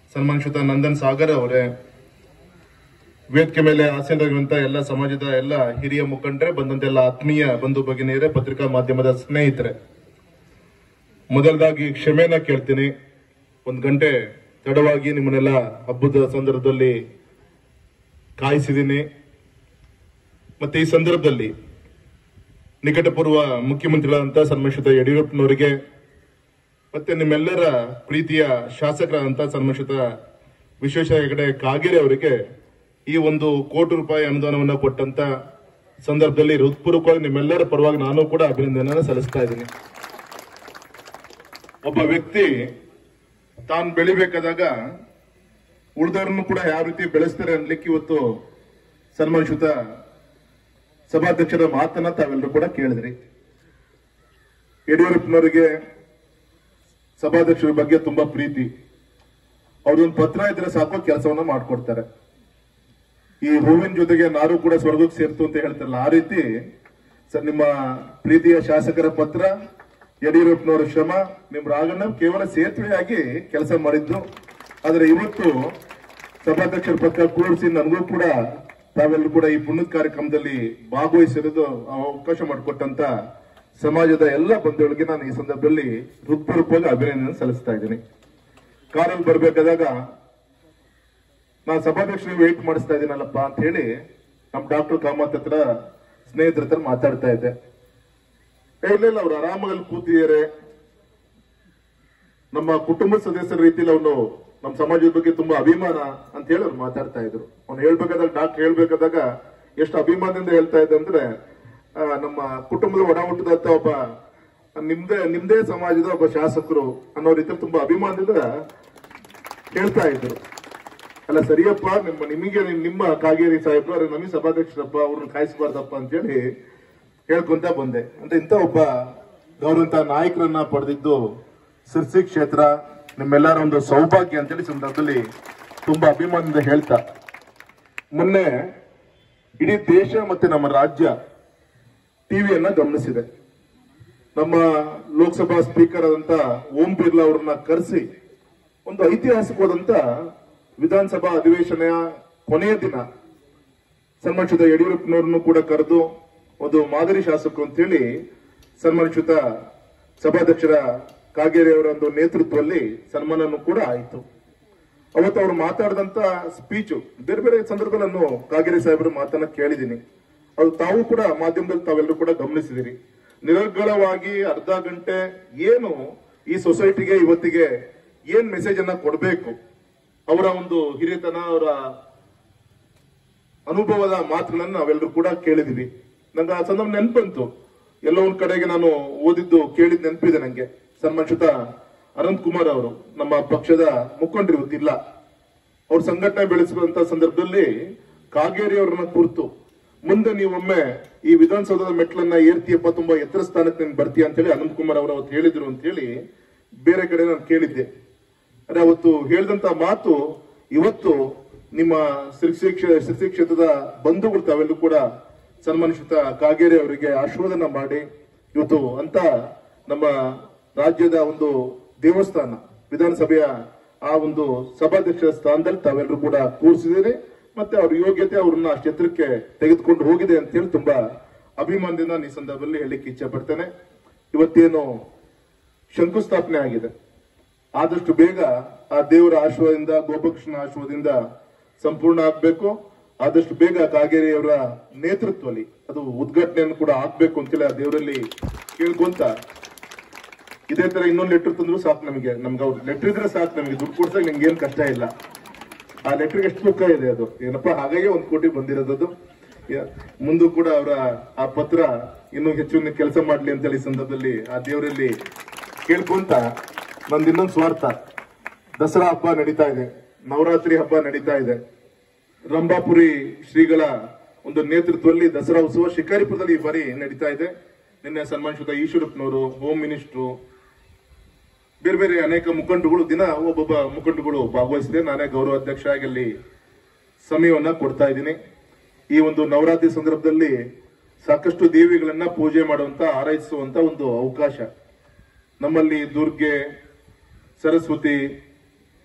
ಸನ್ಮಾನಿತ ನಂದನ್ ಸಾಗರ್ ಅವರೇ ವೇದಿಕೆ ಮೇಲೆ ಆಸೀನರಾಗಿರುವಂತಹ ಎಲ್ಲ ಸಮಾಜದ ಎಲ್ಲ ಹಿರಿಯ ಮುಖಂಡರೇ ಬಂದಂತ ಎಲ್ಲ ಆತ್ಮೀಯ ಬಂಧು ಭಗಿನಿಯರೇ ಪತ್ರಿಕಾ ಮಾಧ್ಯಮದ ಸ್ನೇಹಿತರೆ ಮೊದಲದಾಗಿ ಕ್ಷಮೆನ ಕೇಳ್ತೀನಿ ಒಂದ್ ಗಂಟೆ ತಡವಾಗಿ ನಿಮ್ಮನ್ನೆಲ್ಲ ಹಬ್ಬದ ಸಂದರ್ಭದಲ್ಲಿ ಕಾಯಿಸಿದ್ದೀನಿ ಮತ್ತೆ ಈ ಸಂದರ್ಭದಲ್ಲಿ ನಿಕಟಪೂರ್ವ ಮುಖ್ಯಮಂತ್ರಿಗಳಾದಂತಹ ಸನ್ಮಾನಿತ ಯಡಿಯೂರಪ್ಪನವರಿಗೆ ಮತ್ತೆ ನಿಮ್ಮೆಲ್ಲರ ಪ್ರೀತಿಯ ಶಾಸಕರಾದಂತಹ ಸನ್ಮಾನಿತ ವಿಶ್ವೇಶ್ವರ ಹೆಗಡೆ ಕಾಗೇರಿ ಅವರಿಗೆ ಈ ಒಂದು ಕೋಟಿ ರೂಪಾಯಿ ಅನುದಾನವನ್ನು ಕೊಟ್ಟಂತ ಸಂದರ್ಭದಲ್ಲಿ ಹೃತ್ಪೂರ್ವಕವಾಗಿ ನಿಮ್ಮೆಲ್ಲರ ಪರವಾಗಿ ನಾನು ಕೂಡ ಅಭಿನಂದನೆಯನ್ನು ಸಲ್ಲಿಸ್ತಾ ಇದ್ದೀನಿ ಒಬ್ಬ ವ್ಯಕ್ತಿ ತಾನು ಬೆಳಿಬೇಕಾದಾಗ ಉಳಿದವ್ರನ್ನು ಕೂಡ ಯಾವ ರೀತಿ ಬೆಳೆಸ್ತಾರೆ ಅನ್ಲಿಕ್ಕೆ ಇವತ್ತು ಸನ್ಮಾನಿತ ಸಭಾಧ್ಯಕ್ಷರ ಮಾತನ್ನ ತಾವೆಲ್ಲರೂ ಕೂಡ ಕೇಳಿದ್ರಿ ಯಡಿಯೂರಪ್ಪನವರಿಗೆ ಸಭಾಧ್ಯಕ್ಷರ ಬಗ್ಗೆ ತುಂಬಾ ಪ್ರೀತಿ ಅವ್ರದೊಂದು ಪತ್ರ ಇದ್ರೆ ಸಾಕು ಕೆಲಸವನ್ನ ಮಾಡ್ಕೊಡ್ತಾರೆ ಈ ಹೂವಿನ ಜೊತೆಗೆ ನಾರು ಕೂಡ ಸ್ವರ್ಗಕ್ಕೆ ಸೇರ್ತು ಅಂತ ಹೇಳ್ತಾರಲ್ಲ ಆ ರೀತಿ ಸರ್ ನಿಮ್ಮ ಪ್ರೀತಿಯ ಶಾಸಕರ ಪತ್ರ ಯಡಿಯೂರಪ್ಪನವರ ಶ್ರಮ ನಿಮ್ ರಾಗಣ್ಣ ಕೇವಲ ಸೇತುವೆಯಾಗಿ ಕೆಲಸ ಮಾಡಿದ್ದು ಆದ್ರೆ ಇವತ್ತು ಸಭಾಧ್ಯಕ್ಷರ ಪತ್ರ ಕೂಡಿಸಿ ನನಗೂ ಕೂಡ ತಾವೆಲ್ಲರೂ ಕೂಡ ಈ ಪುಣ್ಯದ ಕಾರ್ಯಕ್ರಮದಲ್ಲಿ ಭಾಗವಹಿಸಿರೋದು ಅವಕಾಶ ಮಾಡಿಕೊಟ್ಟಂತ ಸಮಾಜದ ಎಲ್ಲ ಬಂಧುಗಳಿಗೆ ನಾನು ಈ ಸಂದರ್ಭದಲ್ಲಿ ಹೃತ್ಪೂರ್ವಕವಾಗಿ ಅಭಿನಂದನೆ ಸಲ್ಲಿಸ್ತಾ ಇದ್ದೀನಿ ಕಾರಲ್ಲಿ ಬರ್ಬೇಕಾದಾಗ ನಾನು ಸಭಾಧ್ಯಕ್ಷರಿಗೆ ವೇಟ್ ಮಾಡಿಸ್ತಾ ಇದ್ದೀನಲ್ಲಪ್ಪ ಅಂತ ಹೇಳಿ ನಮ್ ಡಾಕ್ಟರ್ ಕಾಮತ್ ಹತ್ರ ಸ್ನೇಹಿತರ ಹತ್ರ ಮಾತಾಡ್ತಾ ಇದ್ದೆ ಏ, ಇಲ್ಲ ಇಲ್ಲ ಅವ್ರು ಆರಾಮಾಗಿ ಅಲ್ಲಿ ಕೂತಿದ್ದಾರೆ ನಮ್ಮ ಕುಟುಂಬದ ಸದಸ್ಯರ ರೀತಿಯಲ್ಲಿ ಅವನು ನಮ್ಮ ಸಮಾಜದ ಬಗ್ಗೆ ತುಂಬಾ ಅಭಿಮಾನ ಅಂತ ಹೇಳಿ ಅವ್ರು ಮಾತಾಡ್ತಾ ಇದ್ರು ಅವ್ನು ಹೇಳ್ಬೇಕಾದಾಗ ಡಾಕ್ಟರ್ ಹೇಳ್ಬೇಕಾದಾಗ ಎಷ್ಟು ಅಭಿಮಾನದಿಂದ ಹೇಳ್ತಾ ಇದ್ದ ಅಂದ್ರೆ ಆ, ನಮ್ಮ ಕುಟುಂಬದ ಒಡ ಹುಟ್ಟಿದಂತ ಒಬ್ಬ ನಿಮ್ದೇ ನಿಮ್ದೇ ಸಮಾಜದ ಒಬ್ಬ ಶಾಸಕರು ಅನ್ನೋ ರೀತಿಯಲ್ಲಿ ತುಂಬಾ ಅಭಿಮಾನದಿಂದ ಹೇಳ್ತಾ ಇದ್ರು ಅಲ್ಲ ಸರಿಯಪ್ಪ ನಿಮ್ಮ ನಿಮಗೆ ನಿಮ್ಮ ಕಾಗೇರಿ ಸಾಹೇಬ್ರು ಅವ್ರಿಗೆ ನಮಗೆ ಸಭಾಧ್ಯಕ್ಷರಪ್ಪ ಅವ್ರನ್ನ ಕಾಯಿಸಬಾರ್ದಪ್ಪ ಅಂತೇಳಿ ಹೇಳ್ಕೊಂತ ಬಂದೆ ಅಂದ್ರೆ ಇಂಥ ಒಬ್ಬ ಗೌರವಂತ ನಾಯಕರನ್ನ ಪಡೆದಿದ್ದು ಸಿರ್ಸಿ ಕ್ಷೇತ್ರ ನಿಮ್ಮೆಲ್ಲರ ಒಂದು ಸೌಭಾಗ್ಯ ಅಂತೇಳಿ ಸಂದರ್ಭದಲ್ಲಿ ತುಂಬಾ ಅಭಿಮಾನದಿಂದ ಹೇಳ್ತಾ ಮೊನ್ನೆ ಇಡೀ ದೇಶ ಮತ್ತೆ ನಮ್ಮ ರಾಜ್ಯ ಟಿವಿಯನ್ನ ಗಮನಿಸಿದೆ ನಮ್ಮ ಲೋಕಸಭಾ ಸ್ಪೀಕರ್ ಆದಂತ ಓಂ ಬಿರ್ಲಾ ಅವರನ್ನ ಕರೆಸಿ ಒಂದು ಐತಿಹಾಸಿಕವಾದಂತ ವಿಧಾನಸಭಾ ಅಧಿವೇಶನ ಕೊನೆಯ ದಿನ ಸನ್ಮಾನಿಸಿದ ಯಡಿಯೂರಪ್ಪನವರನ್ನು ಕೂಡ ಕರೆದು ಒಂದು ಮಾದರಿ ಶಾಸಕರು ಅಂತ ಹೇಳಿ ಸನ್ಮಾನಿಸಿದ ಸಭಾಧ್ಯಕ್ಷರ ಕಾಗೇರಿ ಅವರ ಒಂದು ನೇತೃತ್ವದಲ್ಲಿ ಸನ್ಮಾನನೂ ಕೂಡ ಆಯಿತು ಅವತ್ತು ಅವರು ಮಾತಾಡಿದಂತ ಸ್ಪೀಚು ಬೇರೆ ಬೇರೆ ಸಂದರ್ಭದಲ್ಲಿ ನಾನು ಕಾಗೇರಿ ಸಾಹೇಬರ ಮಾತನ್ನ ಕೇಳಿದ್ದೀನಿ ಅದು ತಾವು ಕೂಡ ಮಾಧ್ಯಮದಲ್ಲಿ ತಾವೆಲ್ಲರೂ ಕೂಡ ಗಮನಿಸಿದಿರಿ ನಿರರ್ಗಳವಾಗಿ ಅರ್ಧ ಗಂಟೆ ಏನು ಈ ಸೊಸೈಟಿಗೆ ಇವತ್ತಿಗೆ ಏನ್ ಮೆಸೇಜ್ ಅನ್ನ ಕೊಡಬೇಕು ಅವರ ಒಂದು ಹಿರಿಯತನ ಅವರ ಅನುಭವದ ಮಾತುಗಳನ್ನ ನಾವೆಲ್ಲರೂ ಕೂಡ ಕೇಳಿದೀವಿ ನಂಗೆ ಆ ಸಂದರ್ಭ ನೆನ್ಪಂತು ಎಲ್ಲೋ ಒಂದ್ ಕಡೆಗೆ ನಾನು ಓದಿದ್ದು ಕೇಳಿದ್ ನೆನಪಿದೆ ನಂಗೆ ಸನ್ಮಾನಿತ ಅನಂತ್ ಕುಮಾರ್ ಅವರು ನಮ್ಮ ಪಕ್ಷದ ಮುಖಂಡರು ಇವತ್ತಿಲ್ಲ ಅವ್ರ ಸಂಘಟನೆ ಬೆಳೆಸುವಂತ ಸಂದರ್ಭದಲ್ಲಿ ಕಾಗೇರಿ ಅವರನ್ನ ಕುರಿತು ಮುಂದೆ ನೀವೊಮ್ಮೆ ಈ ವಿಧಾನಸೌಧದ ಮೆಟ್ಲನ್ನ ಏರ್ತಿಯಪ್ಪ ತುಂಬಾ ಎತ್ತರ ಸ್ಥಾನಕ್ಕೆ ನೀನ್ ಬರ್ತೀಯ ಅಂತ ಹೇಳಿ ಅನಂತ್ ಕುಮಾರ್ ಅವರು ಅವತ್ತು ಹೇಳಿದ್ರು ಅಂತ ಹೇಳಿ ಬೇರೆ ಕಡೆ ನಾನು ಕೇಳಿದ್ದೆ ಅದೇ ಅವತ್ತು ಹೇಳಿದಂತ ಮಾತು ಇವತ್ತು ನಿಮ್ಮ ಶಿರ್ಸಿ ಕ್ಷೇ- ಶಿರ್ಸಿ ಕ್ಷೇತ್ರದ ಬಂಧುಗಳು ತಾವೆಲ್ಲೂ ಕೂಡ ಸನ್ಮಾನಿಸಿದ ಕಾಗೇರಿ ಅವರಿಗೆ ಆಶೀರ್ವಾದನ ಮಾಡಿ ಇವತ್ತು ಅಂತ ನಮ್ಮ ರಾಜ್ಯದ ಒಂದು ದೇವಸ್ಥಾನ ವಿಧಾನಸಭೆಯ ಆ ಒಂದು ಸಭಾಧ್ಯಕ್ಷರ ಸ್ಥಾನದಲ್ಲಿ ತಾವೆಲ್ಲರೂ ಕೂಡ ಕೂರಿಸಿದ್ದೀರಿ ಮತ್ತೆ ಅವ್ರ ಯೋಗ್ಯತೆ ಅವ್ರನ್ನ ಆ ಕ್ಷೇತ್ರಕ್ಕೆ ತೆಗೆದುಕೊಂಡು ಹೋಗಿದೆ ಅಂತ ಹೇಳಿ ತುಂಬಾ ಅಭಿಮಾನದಿಂದ ನಾನು ಈ ಸಂದರ್ಭದಲ್ಲಿ ಹೇಳಲಿಕ್ಕೆ ಇಚ್ಛೆ ಪಡ್ತೇನೆ ಇವತ್ತೇನು ಶಂಕುಸ್ಥಾಪನೆ ಆಗಿದೆ ಆದಷ್ಟು ಬೇಗ ಆ ದೇವರ ಆಶೀರ್ವಾದದಿಂದ ಗೋಪಕೃಷ್ಣ ಆಶೀರ್ವಾದದಿಂದ ಸಂಪೂರ್ಣ ಆಗ್ಬೇಕು ಆದಷ್ಟು ಬೇಗ ಕಾಗೇರಿ ಅವರ ನೇತೃತ್ವದಲ್ಲಿ ಅದು ಉದ್ಘಾಟನೆಯನ್ನು ಕೂಡ ಆಗ್ಬೇಕು ಅಂತೇಳಿ ಆ ದೇವರಲ್ಲಿ ಕೇಳ್ಕೊಂತ ಇದೇ ತರ ಇನ್ನೊಂದು ಲೆಟರ್ ತಂದ್ರು ಸಾಕು ನಮಗೆ ನಮ್ಗೆ ಅವ್ರು ಲೆಟರ್ ಇದ್ರೆ ಸಾಕು ನಮಗೆ ದುಡ್ಡು ಕೊಡ್ಸಕ್ ನಿಮ್ಗೆ ಏನ್ ಕಷ್ಟ ಇಲ್ಲ ಆ ಲೆಟರ್ಗೆ ಎಷ್ಟು ದುಃಖ ಇದೆ ಅದು ಏನಪ್ಪಾ ಹಾಗಾಗಿ ಒಂದ್ ಕೋಟಿ ಬಂದಿರೋದು ಅದು. ಯ- ಮುಂದೂ ಕೂಡ ಅವರ ಆ ಪತ್ರ ಇನ್ನೂ ಹೆಚ್ಚು ಕೆಲಸ ಮಾಡ್ಲಿ ಅಂತೇಳಿ ಈ ಸಂದರ್ಭದಲ್ಲಿ ಆ ದೇವರಲ್ಲಿ ಕೇಳ್ಕೊಂತ ನಂದು ಇನ್ನೊಂದು ಸ್ವಾರ್ಥ ದಸರಾ ಹಬ್ಬ ನಡೀತಾ ಇದೆ ನವರಾತ್ರಿ ಹಬ್ಬ ನಡೀತಾ ಇದೆ ರಂಭಾಪುರಿ ಶ್ರೀಗಳ ಒಂದು ನೇತೃತ್ವದಲ್ಲಿ ದಸರಾ ಉತ್ಸವ ಶಿಕಾರಿಪುರದಲ್ಲಿ ಈ ಬಾರಿ ನಡೀತಾ ಇದೆ ನಿನ್ನೆ ಸನ್ಮಾನಿಸಿದ ಈಶ್ವರಪ್ಪನವರು ಹೋಮ್ ಮಿನಿಸ್ಟ್ರು ಬೇರೆ ಬೇರೆ ಅನೇಕ ಮುಖಂಡರುಗಳು ದಿನ ಒಬ್ಬೊಬ್ಬ ಮುಖಂಡರುಗಳು ಭಾಗವಹಿಸಿದೆ ನಾನೇ ಗೌರವ ಅಧ್ಯಕ್ಷ ಆಗಿ ಅಲ್ಲಿ ಸಮಯವನ್ನ ಕೊಡ್ತಾ ಇದ್ದೀನಿ ಈ ಒಂದು ನವರಾತ್ರಿ ಸಂದರ್ಭದಲ್ಲಿ ಸಾಕಷ್ಟು ದೇವಿಗಳನ್ನ ಪೂಜೆ ಮಾಡುವಂತ ಆರೈಸುವಂತ ಒಂದು ಅವಕಾಶ ನಮ್ಮಲ್ಲಿ ದುರ್ಗೆ ಸರಸ್ವತಿ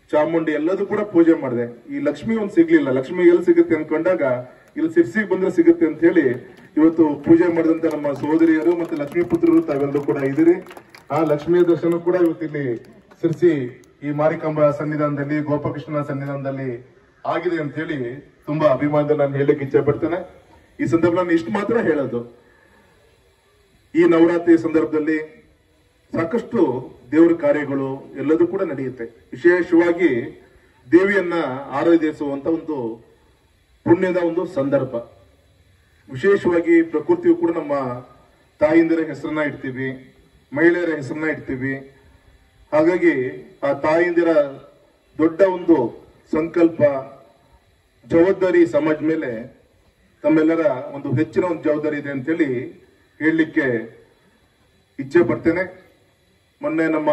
ಚಾಮುಂಡಿ ಎಲ್ಲದೂ ಕೂಡ ಪೂಜೆ ಮಾಡಿದೆ ಈ ಲಕ್ಷ್ಮಿ ಒಂದು ಸಿಗ್ಲಿಲ್ಲ ಲಕ್ಷ್ಮಿ ಎಲ್ಲಿ ಸಿಗುತ್ತೆ ಅನ್ಕೊಂಡಾಗ ಇಲ್ಲಿ ಸಿರ್ಸಿಗೆ ಬಂದ್ರೆ ಸಿಗುತ್ತೆ ಅಂತ ಹೇಳಿ ಇವತ್ತು ಪೂಜೆ ಮಾಡಿದಂತ ನಮ್ಮ ಸಹೋದರಿಯರು ಮತ್ತೆ ಲಕ್ಷ್ಮೀ ಪುತ್ರರು ತಾವೆಲ್ಲರೂ ಕೂಡ ಇದ್ದೀರಿ ಆ ಲಕ್ಷ್ಮಿಯ ದರ್ಶನ ಕೂಡ ಇವತ್ತು ಇಲ್ಲಿ ಸಿರ್ಸಿ ಈ ಮಾರಿಕಾಂಬ ಸನ್ನಿಧಾನದಲ್ಲಿ ಗೋಪಕೃಷ್ಣನ ಸನ್ನಿಧಾನದಲ್ಲಿ ಆಗಿದೆ ಅಂತ ಹೇಳಿ ತುಂಬಾ ಅಭಿಮಾನದಲ್ಲಿ ನಾನು ಹೇಳಲಿಕ್ಕೆ ಇಚ್ಛೆ ಪಡ್ತೇನೆ ಈ ಸಂದರ್ಭ ನಾನು ಇಷ್ಟು ಮಾತ್ರ ಹೇಳೋದು ಈ ನವರಾತ್ರಿ ಸಂದರ್ಭದಲ್ಲಿ ಸಾಕಷ್ಟು ದೇವರ ಕಾರ್ಯಗಳು ಎಲ್ಲದೂ ಕೂಡ ನಡೆಯುತ್ತೆ ವಿಶೇಷವಾಗಿ ದೇವಿಯನ್ನ ಆರಾಧಿಸುವಂತ ಒಂದು ಪುಣ್ಯದ ಒಂದು ಸಂದರ್ಭ ವಿಶೇಷವಾಗಿ ಪ್ರಕೃತಿಯು ಕೂಡ ನಮ್ಮ ತಾಯಿಂದರ ಹೆಸರನ್ನ ಇಡ್ತೀವಿ ಮಹಿಳೆಯರ ಹೆಸರನ್ನ ಇಡ್ತೀವಿ ಹಾಗಾಗಿ ಆ ತಾಯಿಂದಿರ ದೊಡ್ಡ ಒಂದು ಸಂಕಲ್ಪ ಜವಾಬ್ದಾರಿ ಸಮಾಜ ಮೇಲೆ ತಮ್ಮೆಲ್ಲರ ಒಂದು ಹೆಚ್ಚಿನ ಒಂದು ಜವಾಬ್ದಾರಿ ಇದೆ ಅಂತೇಳಿ ಹೇಳಲಿಕ್ಕೆ ಇಚ್ಛೆ ಪಡ್ತೇನೆ ಮೊನ್ನೆ ನಮ್ಮ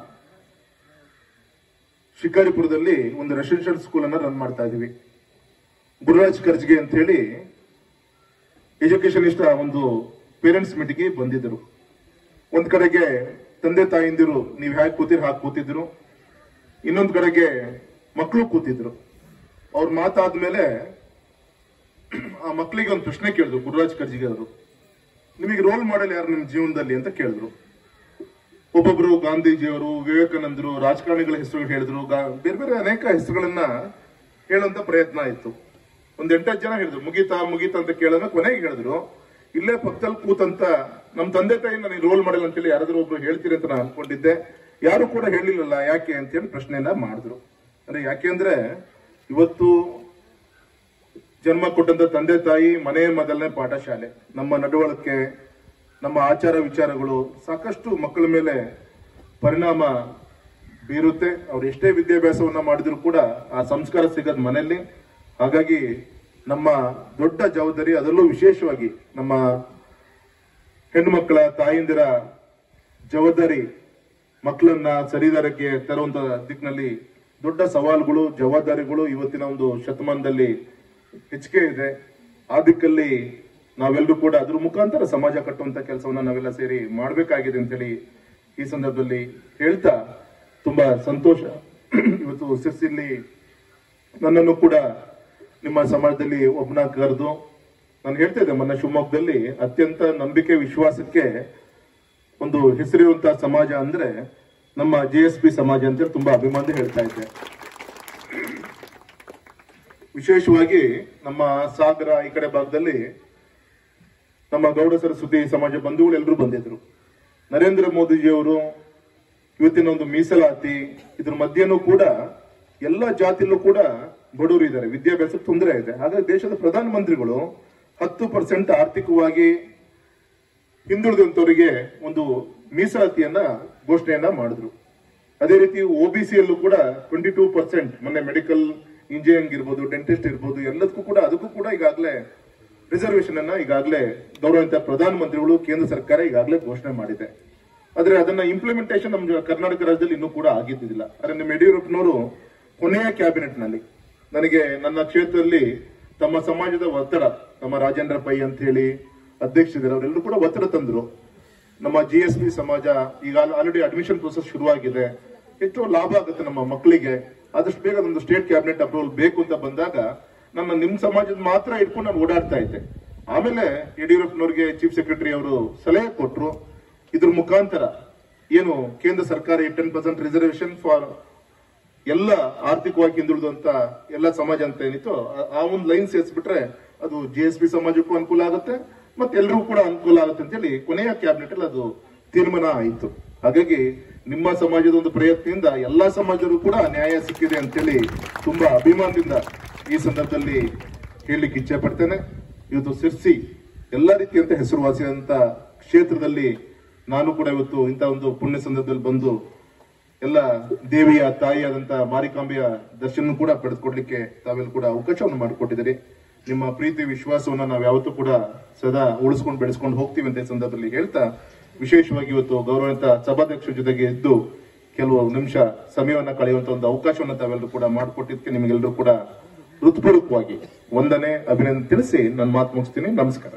ಶಿಕಾರಿಪುರದಲ್ಲಿ ಒಂದು ರೆಸಿಡೆನ್ಷಿಯಲ್ ಸ್ಕೂಲ್ ಅನ್ನ ರನ್ ಮಾಡ್ತಾ ಇದೀವಿ ಗುರುರಾಜ್ ಕರ್ಜ್ಗೆ ಅಂತ ಹೇಳಿ ಎಜುಕೇಶನ್ ಇಷ್ಟ ಒಂದು ಪೇರೆಂಟ್ಸ್ ಮೀಟಿಂಗ್ಗೆ ಬಂದಿದ್ದರು ಒಂದ್ ಕಡೆಗೆ ತಂದೆ ತಾಯಿಂದಿರು ನೀವು ಹೇಗೆ ಕೂತಿರ್ ಹಾಗೆ ಕೂತಿದ್ರು ಇನ್ನೊಂದ್ ಕಡೆಗೆ ಮಕ್ಕಳು ಕೂತಿದ್ರು ಅವ್ರ ಮಾತಾದ್ಮೇಲೆ ಆ ಮಕ್ಕಳಿಗೆ ಒಂದು ಪ್ರಶ್ನೆ ಕೇಳಿದ್ರು ಗುರುರಾಜ್ ಕರ್ಜಿಗೆ ಅವರು ನಿಮಗೆ ರೋಲ್ ಮಾಡೆಲ್ ಯಾರು ನಿಮ್ಮ ಜೀವನದಲ್ಲಿ ಅಂತ ಕೇಳಿದ್ರು ಒಬ್ಬೊಬ್ರು ಗಾಂಧೀಜಿಯವರು ವಿವೇಕಾನಂದರು ರಾಜಕಾರಣಿಗಳ ಹೆಸರುಗಳು ಹೇಳಿದ್ರು ಗಾ- ಬೇರೆ ಬೇರೆ ಅನೇಕ ಹೆಸರುಗಳನ್ನ ಹೇಳುವಂತ ಪ್ರಯತ್ನ ಆಯ್ತು ಒಂದ್ ಎಂಟತ್ತು ಜನ ಹೇಳಿದ್ರು ಮುಗೀತಾ ಮುಗೀತಾ ಅಂತ ಕೇಳಿದ್ರೆ ಕೊನೆಗೆ ಹೇಳಿದ್ರು ಇಲ್ಲೇ ಪಕ್ಕದಲ್ಲಿ ಕೂತಂತ ನಮ್ ತಂದೆ ತಾಯಿ ನನಗೆ ರೋಲ್ ಮಾಡೆಲ್ ಅಂತೇಳಿ ಯಾರಾದ್ರೂ ಒಬ್ರು ಹೇಳ್ತೀರಿ ಅಂತ ನಾನು ಅನ್ಕೊಂಡಿದ್ದೆ ಯಾರು ಕೂಡ ಹೇಳಿಲ್ಲಲ್ಲ ಯಾಕೆ ಅಂತೇಳಿ ಪ್ರಶ್ನೆಯನ್ನ ಮಾಡಿದ್ರು ಅಂದ್ರೆ ಯಾಕೆ ಅಂದ್ರೆ ಇವತ್ತು ಜನ್ಮ ಕೊಟ್ಟಂತ ತಂದೆ ತಾಯಿ ಮನೆ ಮೊದಲನೇ ಪಾಠಶಾಲೆ ನಮ್ಮ ನಡವಳಿಕೆ ನಮ್ಮ ಆಚಾರ ವಿಚಾರಗಳು ಸಾಕಷ್ಟು ಮಕ್ಕಳ ಮೇಲೆ ಪರಿಣಾಮ ಬೀರುತ್ತೆ ಅವ್ರು ಎಷ್ಟೇ ವಿದ್ಯಾಭ್ಯಾಸವನ್ನ ಮಾಡಿದ್ರು ಕೂಡ ಆ ಸಂಸ್ಕಾರ ಸಿಗೋದ್ ಮನೆಯಲ್ಲಿ ಹಾಗಾಗಿ ನಮ್ಮ ದೊಡ್ಡ ಜವಾಬ್ದಾರಿ ಅದರಲ್ಲೂ ವಿಶೇಷವಾಗಿ ನಮ್ಮ ಹೆಣ್ಣು ಮಕ್ಕಳ ತಾಯಿಂದಿರ ಜವಾಬ್ದಾರಿ ಮಕ್ಕಳನ್ನ ಸರಿದಾರಕ್ಕೆ ತರುವಂತ ದಿಕ್ಕಿನಲ್ಲಿ ದೊಡ್ಡ ಸವಾಲುಗಳು ಜವಾಬ್ದಾರಿಗಳು ಇವತ್ತಿನ ಒಂದು ಶತಮಾನದಲ್ಲಿ ಹೆಚ್ಚಿಗೆ ಇದೆ ಆ ದಿಕ್ಕಲ್ಲಿ ನಾವೆಲ್ಲರೂ ಕೂಡ ಅದ್ರ ಮುಖಾಂತರ ಸಮಾಜ ಕಟ್ಟುವಂತ ಕೆಲಸವನ್ನ ನಾವೆಲ್ಲ ಸೇರಿ ಮಾಡಬೇಕಾಗಿದೆ ಅಂತೇಳಿ ಈ ಸಂದರ್ಭದಲ್ಲಿ ಹೇಳ್ತಾ ತುಂಬಾ ಸಂತೋಷ ಇವತ್ತು ಸಿರ್ಸಿಲ್ಲಿ ನನ್ನನ್ನು ಕೂಡ ನಿಮ್ಮ ಸಮಾಜದಲ್ಲಿ ಒಬ್ಬನ ಕರೆದು ನಾನು ಹೇಳ್ತಾ ಇದ್ದೆ ಮೊನ್ನೆ ಶಿವಮೊಗ್ಗದಲ್ಲಿ ಅತ್ಯಂತ ನಂಬಿಕೆ ವಿಶ್ವಾಸಕ್ಕೆ ಒಂದು ಹೆಸರಿರುವಂತಹ ಸಮಾಜ ಅಂದ್ರೆ ನಮ್ಮ ಜೆ ಎಸ್ ಪಿ ಸಮಾಜ ಅಂತ ತುಂಬಾ ಅಭಿಮಾನ ಹೇಳ್ತಾ ಇದ್ದೆ ವಿಶೇಷವಾಗಿ ನಮ್ಮ ಸಾಗರ ಈ ಕಡೆ ಭಾಗದಲ್ಲಿ ನಮ್ಮ ಗೌಡ ಸರಸ್ವತಿ ಸಮಾಜ ಬಂಧುಗಳು ಎಲ್ಲರೂ ಬಂದಿದ್ರು ನರೇಂದ್ರ ಮೋದಿಜಿಯವರು ಇವತ್ತಿನ ಒಂದು ಮೀಸಲಾತಿ ಇದ್ರ ಮಧ್ಯನೂ ಕೂಡ ಎಲ್ಲ ಜಾತಿಯಲ್ಲೂ ಕೂಡ ಬಡವರು ಇದ್ದಾರೆ ವಿದ್ಯಾಭ್ಯಾಸಕ್ಕೆ ತೊಂದರೆ ಇದೆ ಹಾಗಾಗಿ ದೇಶದ ಪ್ರಧಾನ ಮಂತ್ರಿಗಳು ಹತ್ತು ಪರ್ಸೆಂಟ್ ಆರ್ಥಿಕವಾಗಿ ಹಿಂದುಳಿದಂತವರಿಗೆ ಒಂದು ಮೀಸಲಾತಿಯನ್ನ ಘೋಷಣೆಯನ್ನ ಮಾಡಿದ್ರು ಅದೇ ರೀತಿ ಒಬಿಸಿಯಲ್ಲೂ ಕೂಡ ಟ್ವೆಂಟಿ ಟೂ ಪರ್ಸೆಂಟ್ ಮೊನ್ನೆ ಮೆಡಿಕಲ್ ಇಂಜಿನಿಯರಿಂಗ್ ಇರ್ಬೋದು ಡೆಂಟಿಸ್ಟ್ ಇರ್ಬೋದು ಎಲ್ಲದಕ್ಕೂ ಕೂಡ ಅದಕ್ಕೂ ಕೂಡ ಈಗಾಗಲೇ ರಿಸರ್ವೇಶನ್ ಅನ್ನ ಈಗಾಗಲೇ ಗೌರವಿತ ಪ್ರಧಾನ ಮಂತ್ರಿಗಳು ಕೇಂದ್ರ ಸರ್ಕಾರ ಈಗಾಗಲೇ ಘೋಷಣೆ ಮಾಡಿದೆ ಆದ್ರೆ ಅದನ್ನ ಇಂಪ್ಲಿಮೆಂಟೇಷನ್ ನಮ್ಮ ಕರ್ನಾಟಕ ರಾಜ್ಯದಲ್ಲಿ ಇನ್ನೂ ಕೂಡ ಆಗಿದ್ದಿಲ್ಲ ಆದ್ರೆ ನಿಮ್ಮ ಯಡಿಯೂರಪ್ಪನವರು ಕೊನೆಯ ಕ್ಯಾಬಿನೆಟ್ ನಲ್ಲಿ ನನಗೆ ನನ್ನ ಕ್ಷೇತ್ರದಲ್ಲಿ ತಮ್ಮ ಸಮಾಜದ ಒತ್ತಡ ನಮ್ಮ ರಾಜೇಂದ್ರ ಪೈ ಅಂತ ಹೇಳಿ ಅಧ್ಯಕ್ಷರಿದ್ದಾರೆ ಅವರೆಲ್ಲರೂ ಕೂಡ ಒತ್ತಡ ತಂದ್ರು ನಮ್ಮ ಜಿ ಎಸ್ ಬಿ ಸಮಾಜ ಈಗ ಆಲ್ರೆಡಿ ಅಡ್ಮಿಷನ್ ಪ್ರೊಸೆಸ್ ಶುರುವಾಗಿದೆ ಹೆಚ್ಚು ಲಾಭ ಆಗುತ್ತೆ ನಮ್ಮ ಮಕ್ಕಳಿಗೆ ಆದಷ್ಟು ಬೇಗ ಒಂದು ಸ್ಟೇಟ್ ಕ್ಯಾಬಿನೆಟ್ ಅಪ್ರೂವಲ್ ಬೇಕು ಅಂತ ಬಂದಾಗ ನನ್ನ ನಿಮ್ ಸಮಾಜದ ಮಾತ್ರ ಇಟ್ಕೊಂಡು ನಾನು ಓಡಾಡ್ತಾ ಇದ್ದೆ ಆಮೇಲೆ ಯಡಿಯೂರಪ್ಪನವ್ರಿಗೆ ಚೀಫ್ ಸೆಕ್ರೆಟರಿ ಅವರು ಸಲಹೆ ಕೊಟ್ರು ಇದ್ರ ಮುಖಾಂತರ ಏನು ಕೇಂದ್ರ ಸರ್ಕಾರ ಟೆನ್ ಪರ್ಸೆಂಟ್ ರಿಸರ್ವೇಶನ್ ಫಾರ್ ಎಲ್ಲ ಆರ್ಥಿಕವಾಗಿ ಹಿಂದುಳಿದಂತ ಎಲ್ಲ ಸಮಾಜ ಅಂತ ಏನಿತ್ತು ಆ- ಆ ಒಂದು ಲೈನ್ ಸೇರಿಸ್ಬಿಟ್ರೆ ಅದು ಜಿ ಎಸ್ ಬಿ ಸಮಾಜಕ್ಕೂ ಅನುಕೂಲ ಆಗುತ್ತೆ ಮತ್ತೆ ಎಲ್ರಿಗೂ ಕೂಡ ಅನುಕೂಲ ಆಗುತ್ತೆ ಅಂತೇಳಿ ಕೊನೆಯ ಕ್ಯಾಬಿನೆಟ್ ಅಲ್ಲಿ ಅದು ತೀರ್ಮಾನ ಆಯಿತು ಹಾಗಾಗಿ ನಿಮ್ಮ ಸಮಾಜದ ಒಂದು ಪ್ರಯತ್ನದಿಂದ ಎಲ್ಲಾ ಸಮಾಜದಲ್ಲೂ ಕೂಡ ನ್ಯಾಯ ಸಿಕ್ಕಿದೆ ಅಂತೇಳಿ ತುಂಬಾ ಅಭಿಮಾನದಿಂದ ಈ ಸಂದರ್ಭದಲ್ಲಿ ಹೇಳಲಿಕ್ಕೆ ಇಚ್ಛೆ ಪಡ್ತೇನೆ ಇವತ್ತು ಸಿರ್ಸಿ ಎಲ್ಲ ರೀತಿಯಂತ ಹೆಸರುವಾಸಿಯಾದಂತ ಕ್ಷೇತ್ರದಲ್ಲಿ ನಾನು ಕೂಡ ಇವತ್ತು ಇಂಥ ಒಂದು ಪುಣ್ಯ ಸಂದರ್ಭದಲ್ಲಿ ಬಂದು ಎಲ್ಲ ದೇವಿಯ ತಾಯಿಯಾದಂತ ಮಾರಿಕಾಂಬೆಯ ದರ್ಶನ ಕೂಡ ಪಡೆದುಕೊಡ್ಲಿಕ್ಕೆ ತಾವೆಲ್ಲ ಕೂಡ ಅವಕಾಶವನ್ನು ಮಾಡಿಕೊಟ್ಟಿದ್ದೀರಿ ನಿಮ್ಮ ಪ್ರೀತಿ ವಿಶ್ವಾಸವನ್ನ ನಾವು ಯಾವತ್ತೂ ಕೂಡ ಸದಾ ಉಳಿಸ್ಕೊಂಡು ಬೆಳೆಸ್ಕೊಂಡು ಹೋಗ್ತೀವಿ ಅಂತ ಈ ಸಂದರ್ಭದಲ್ಲಿ ಹೇಳ್ತಾ ವಿಶೇಷವಾಗಿ ಇವತ್ತು ಗೌರವಿತ ಸಭಾಧ್ಯಕ್ಷರ ಜೊತೆಗೆ ಇದ್ದು ಕೆಲವು ನಿಮಿಷ ಸಮಯವನ್ನ ಕಳೆಯುವಂತ ಒಂದು ಅವಕಾಶವನ್ನು ತಾವೆಲ್ಲರೂ ಕೂಡ ಮಾಡಿಕೊಟ್ಟಿದ್ದಕ್ಕೆ ನಿಮಗೆಲ್ಲರೂ ಕೂಡ ಹೃತ್ಪೂರ್ವಕವಾಗಿ ವಂದನೆ ಅಭಿನಂದನೆ ತಿಳಿಸಿ ನನ್ನ ಮಾತು ಮುಗಿಸ್ತೀನಿ ನಮಸ್ಕಾರ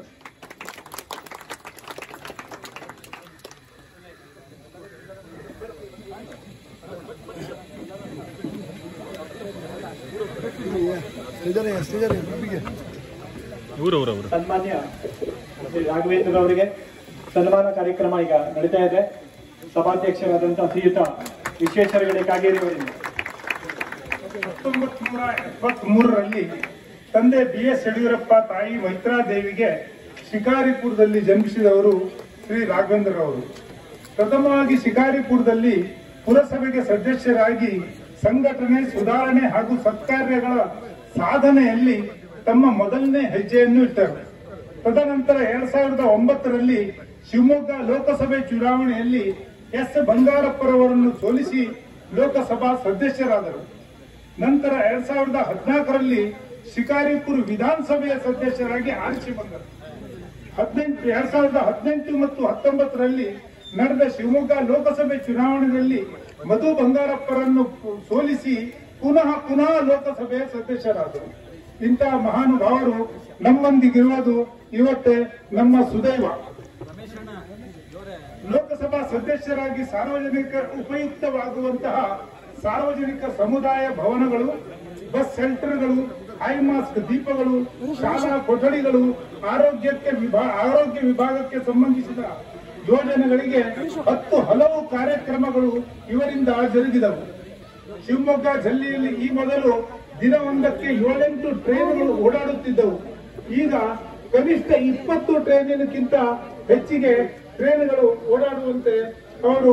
ಸನ್ಮಾನ್ಯ ಶ್ರೀ ರಾಘವೇಂದ್ರ ಅವರಿಗೆ ಸನ್ಮಾನ ಕಾರ್ಯಕ್ರಮ ಈಗ ನಡೀತಾ ಇದೆ ಸಭಾಧ್ಯಕ್ಷರಾದಂತಹ ಶ್ರೀಯುತ ವಿಶ್ವೇಶ್ವರ ಕಾಗೇರಿ ಅವರಿಂದ ಹತ್ತೊಂಬತ್ ನೂರ ಎಪ್ಪತ್ತ್ ಮೂರರಲ್ಲಿ ತಂದೆ ಬಿ ಎಸ್ ಯಡಿಯೂರಪ್ಪ ತಾಯಿ ಮೈತ್ರಾದೇವಿಗೆ ಶಿಕಾರಿಪುರದಲ್ಲಿ ಜನ್ಮಿಸಿದವರು ಶ್ರೀ ರಾಘವೇಂದ್ರ ಅವರು ಪ್ರಥಮವಾಗಿ ಶಿಕಾರಿಪುರದಲ್ಲಿ ಪುರಸಭೆಗೆ ಸದಸ್ಯರಾಗಿ ಸಂಘಟನೆ ಸುಧಾರಣೆ ಹಾಗೂ ಸತ್ಕಾರ್ಯಗಳ ಸಾಧನೆಯಲ್ಲಿ ತಮ್ಮ ಮೊದಲನೇ ಹೆಜ್ಜೆಯನ್ನು ಇಟ್ಟರು ತದನಂತರ ಎರಡ್ ಸಾವಿರದ ಒಂಬತ್ತರಲ್ಲಿ ಶಿವಮೊಗ್ಗ ಲೋಕಸಭೆ ಚುನಾವಣೆಯಲ್ಲಿ ಎಸ್ ಬಂಗಾರಪ್ಪರವರನ್ನು ಸೋಲಿಸಿ ಲೋಕಸಭಾ ಸದಸ್ಯರಾದರು ನಂತರ ಎರಡ್ ಸಾವಿರದ ಹದಿನಾಲ್ಕರಲ್ಲಿ ಶಿಕಾರಿಪುರ ವಿಧಾನಸಭೆಯ ಸದಸ್ಯರಾಗಿ ಆರಿಸಿ ಬಂದರು ಹದಿನೆಂಟು ಎರಡ್ ಸಾವಿರದ ಹದಿನೆಂಟು ಮತ್ತು ಹತ್ತೊಂಬತ್ತರಲ್ಲಿ ನಡೆದ ಶಿವಮೊಗ್ಗ ಲೋಕಸಭೆ ಚುನಾವಣೆಯಲ್ಲಿ ಮಧು ಬಂಗಾರಪ್ಪರನ್ನು ಸೋಲಿಸಿ ಪುನಃ ಪುನಃ ಲೋಕಸಭೆಯ ಸದಸ್ಯರಾದರು ಇಂತಹ ಮಹಾನುಭಾವರು ನಮ್ಮೊಂದಿಗಿರುವುದು ಇವತ್ತೇ ನಮ್ಮ ಸುದೈವ ಲೋಕಸಭಾ ಸದಸ್ಯರಾಗಿ ಸಾರ್ವಜನಿಕ ಉಪಯುಕ್ತವಾಗುವಂತಹ ಸಾರ್ವಜನಿಕ ಸಮುದಾಯ ಭವನಗಳು ಬಸ್ ಸೆಂಟರ್ಗಳು ಐ ಮಾಸ್ಕ್ ದೀಪಗಳು ಶಾಲಾ ಕೊಠಡಿಗಳು ಆರೋಗ್ಯಕ್ಕೆ ವಿಭಾ ಆರೋಗ್ಯ ವಿಭಾಗಕ್ಕೆ ಸಂಬಂಧಿಸಿದ ಯೋಜನೆಗಳಿಗೆ ಹತ್ತು ಹಲವು ಕಾರ್ಯಕ್ರಮಗಳು ಇವರಿಂದ ಜರುಗಿದವು ಶಿವಮೊಗ್ಗ ಜಿಲ್ಲೆಯಲ್ಲಿ ಈ ಮೊದಲು ದಿನವೊಂದಕ್ಕೆ ಏಳೆಂಟು ಟ್ರೈನ್ಗಳು ಓಡಾಡುತ್ತಿದ್ದವು ಈಗ ಕನಿಷ್ಠ ಇಪ್ಪತ್ತು ಟ್ರೈನಿನಕ್ಕಿಂತ ಹೆಚ್ಚಿಗೆ ಟ್ರೈನ್ಗಳು ಓಡಾಡುವಂತೆ ಅವರು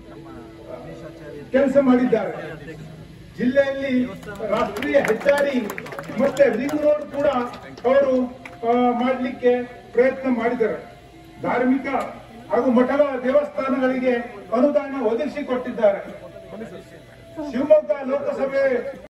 ಕೆಲಸ ಮಾಡಿದ್ದಾರೆ ಜಿಲ್ಲೆಯಲ್ಲಿ ರಾಷ್ಟ್ರೀಯ ಹೆದ್ದಾರಿ ಮತ್ತೆ ರಿಂಗ್ ರೋಡ್ ಕೂಡ ಅವರು ಆ, ಮಾಡಲಿಕ್ಕೆ ಪ್ರಯತ್ನ ಮಾಡಿದ್ದಾರೆ ಧಾರ್ಮಿಕ ಹಾಗೂ ಮಠಗಳ ದೇವಸ್ಥಾನಗಳಿಗೆ ಅನುದಾನ ಒದಗಿಸಿಕೊಟ್ಟಿದ್ದಾರೆ ಶಿವಮೊಗ್ಗ ಲೋಕಸಭೆ